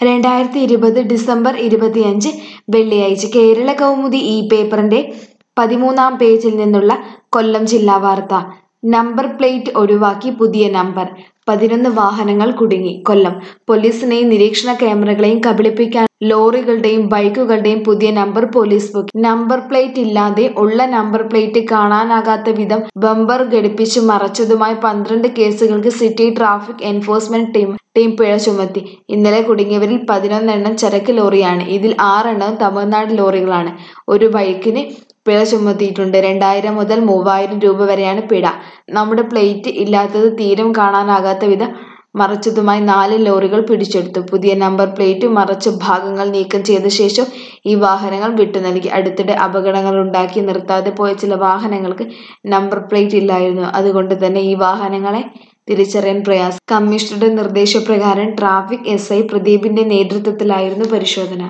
രണ്ടായിരത്തി ഇരുപത് ഡിസംബർ ഇരുപത്തിയഞ്ച് വെള്ളിയാഴ്ച കേരള കൗമുദി ഈ പേപ്പറിന്റെ പതിമൂന്നാം പേജിൽ നിന്നുള്ള കൊല്ലം ജില്ലാ വാർത്ത നമ്പർ പ്ലേറ്റ് ഒഴിവാക്കി പുതിയ നമ്പർ പതിനൊന്ന് വാഹനങ്ങൾ കുടുങ്ങി കൊല്ലം പോലീസിനെയും നിരീക്ഷണ ക്യാമറകളെയും കബളിപ്പിക്കാൻ ലോറികളുടെയും ബൈക്കുകളുടെയും പുതിയ number police book number plate ഇല്ലാതെ ഉള്ള നമ്പർ പ്ലേറ്റ് കാണാനാകാത്ത വിധം ബമ്പർ ഘടിപ്പിച്ച് മറച്ചതുമായി പന്ത്രണ്ട് കേസുകൾക്ക് city traffic enforcement team team പിഴ ചുമത്തി ഇന്നലെ കുടുങ്ങിയവരിൽ പതിനൊന്നെണ്ണം ചരക്ക് ലോറിയാണ് ഇതിൽ ആറെണ്ണം തമിഴ്നാട് ലോറികളാണ് ഒരു ബൈക്കിന് പിഴ ചുമത്തിയിട്ടുണ്ട് രണ്ടായിരം മുതൽ മൂവായിരം രൂപ വരെയാണ് പിഴ നമ്മുടെ പ്ലേറ്റ് ഇല്ലാത്തത് തീരം കാണാനാകാത്ത വിധം മറച്ചതുമായി നാല് ലോറികൾ പിടിച്ചെടുത്തു പുതിയ നമ്പർ പ്ലേറ്റ് മറച്ച ഭാഗങ്ങൾ നീക്കം ചെയ്ത ശേഷം ഈ വാഹനങ്ങൾ വിട്ടു നൽകി അടുത്തിടെ അപകടങ്ങൾ ഉണ്ടാക്കി നിർത്താതെ പോയ ചില വാഹനങ്ങൾക്ക് നമ്പർ പ്ലേറ്റ് ഇല്ലായിരുന്നു അതുകൊണ്ട് തന്നെ ഈ വാഹനങ്ങളെ തിരിച്ചറിയാൻ പ്രയാസം കമ്മീഷണറുടെ നിർദ്ദേശപ്രകാരം ട്രാഫിക് എസ് ഐ പ്രദീപിന്റെ നേതൃത്വത്തിലായിരുന്നു പരിശോധന